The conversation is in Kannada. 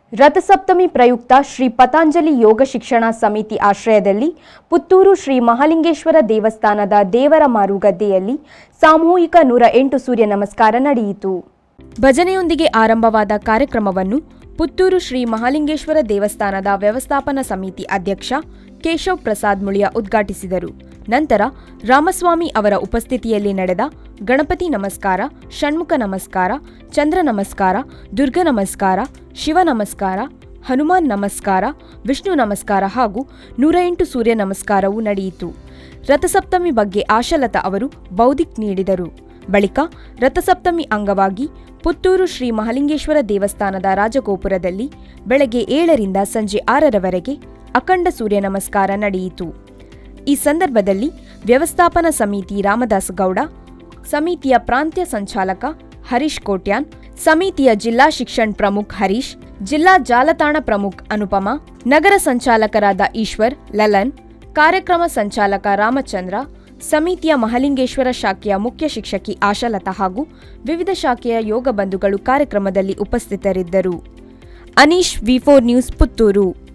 ರಥಸಪ್ತಮಿ ಪ್ರಯುಕ್ತ ಶ್ರೀ ಪತಾಂಜಲಿ ಯೋಗ ಶಿಕ್ಷಣ ಸಮಿತಿ ಆಶ್ರಯದಲ್ಲಿ ಪುತ್ತೂರು ಶ್ರೀ ಮಹಾಲಿಂಗೇಶ್ವರ ದೇವಸ್ಥಾನದ ದೇವರ ಮಾರುಗದ್ದೆಯಲ್ಲಿ ಸಾಮೂಹಿಕ ನೂರ ಎಂಟು ಸೂರ್ಯ ನಮಸ್ಕಾರ ನಡೆಯಿತು ಭಜನೆಯೊಂದಿಗೆ ಆರಂಭವಾದ ಕಾರ್ಯಕ್ರಮವನ್ನು ಪುತ್ತೂರು ಶ್ರೀ ಮಹಾಲಿಂಗೇಶ್ವರ ದೇವಸ್ಥಾನದ ವ್ಯವಸ್ಥಾಪನಾ ಸಮಿತಿ ಅಧ್ಯಕ್ಷ ಕೇಶವ್ ಪ್ರಸಾದ್ ಮುಳಿಯ ಉದ್ಘಾಟಿಸಿದರು ನಂತರ ರಾಮಸ್ವಾಮಿ ಅವರ ಉಪಸ್ಥಿತಿಯಲ್ಲಿ ನಡೆದ ಗಣಪತಿ ನಮಸ್ಕಾರ ಷಣ್ಮುಖ ನಮಸ್ಕಾರ ಚಂದ್ರ ನಮಸ್ಕಾರ ದುರ್ಗ ನಮಸ್ಕಾರ ಶಿವ ನಮಸ್ಕಾರ ಹನುಮಾನ್ ನಮಸ್ಕಾರ ವಿಷ್ಣು ನಮಸ್ಕಾರ ಹಾಗೂ ನೂರ ಎಂಟು ಸೂರ್ಯ ನಮಸ್ಕಾರವೂ ನಡೆಯಿತು ರಥಸಪ್ತಮಿ ಬಗ್ಗೆ ಆಶಲತಾ ಅವರು ಬೌದ್ಧಿಕ್ ನೀಡಿದರು ಬಳಿಕ ರಥಸಪ್ತಮಿ ಅಂಗವಾಗಿ ಪುತ್ತೂರು ಶ್ರೀ ಮಹಾಲಿಂಗೇಶ್ವರ ದೇವಸ್ಥಾನದ ರಾಜಗೋಪುರದಲ್ಲಿ ಬೆಳಗ್ಗೆ ಏಳರಿಂದ ಸಂಜೆ ಆರರವರೆಗೆ ಅಖಂಡ ಸೂರ್ಯ ನಮಸ್ಕಾರ ನಡೆಯಿತು ಈ ಸಂದರ್ಭದಲ್ಲಿ ವ್ಯವಸ್ಥಾಪನಾ ಸಮಿತಿ ರಾಮದಾಸ್ ಗೌಡ ಸಮಿತಿಯ ಪ್ರಾಂತ್ಯ ಸಂಚಾಲಕ ಹರೀಶ್ ಕೋಟ್ಯಾನ್ ಸಮಿತಿಯ ಜಿಲ್ಲಾ ಶಿಕ್ಷಣ್ ಪ್ರಮುಖ್ ಹರೀಶ್ ಜಿಲ್ಲಾ ಜಾಲತಾಣ ಪ್ರಮುಖ್ ಅನುಪಮ ನಗರ ಸಂಚಾಲಕರಾದ ಈಶ್ವರ್ ಲಲನ್ ಕಾರ್ಯಕ್ರಮ ಸಂಚಾಲಕ ರಾಮಚಂದ್ರ ಸಮಿತಿಯ ಮಹಲಿಂಗೇಶ್ವರ ಶಾಖೆಯ ಮುಖ್ಯ ಶಿಕ್ಷಕಿ ಆಶಾಲತಾ ಹಾಗೂ ವಿವಿಧ ಶಾಖೆಯ ಯೋಗ ಬಂಧುಗಳು ಕಾರ್ಯಕ್ರಮದಲ್ಲಿ ಉಪಸ್ಥಿತರಿದ್ದರು Aneesh V four news Puttur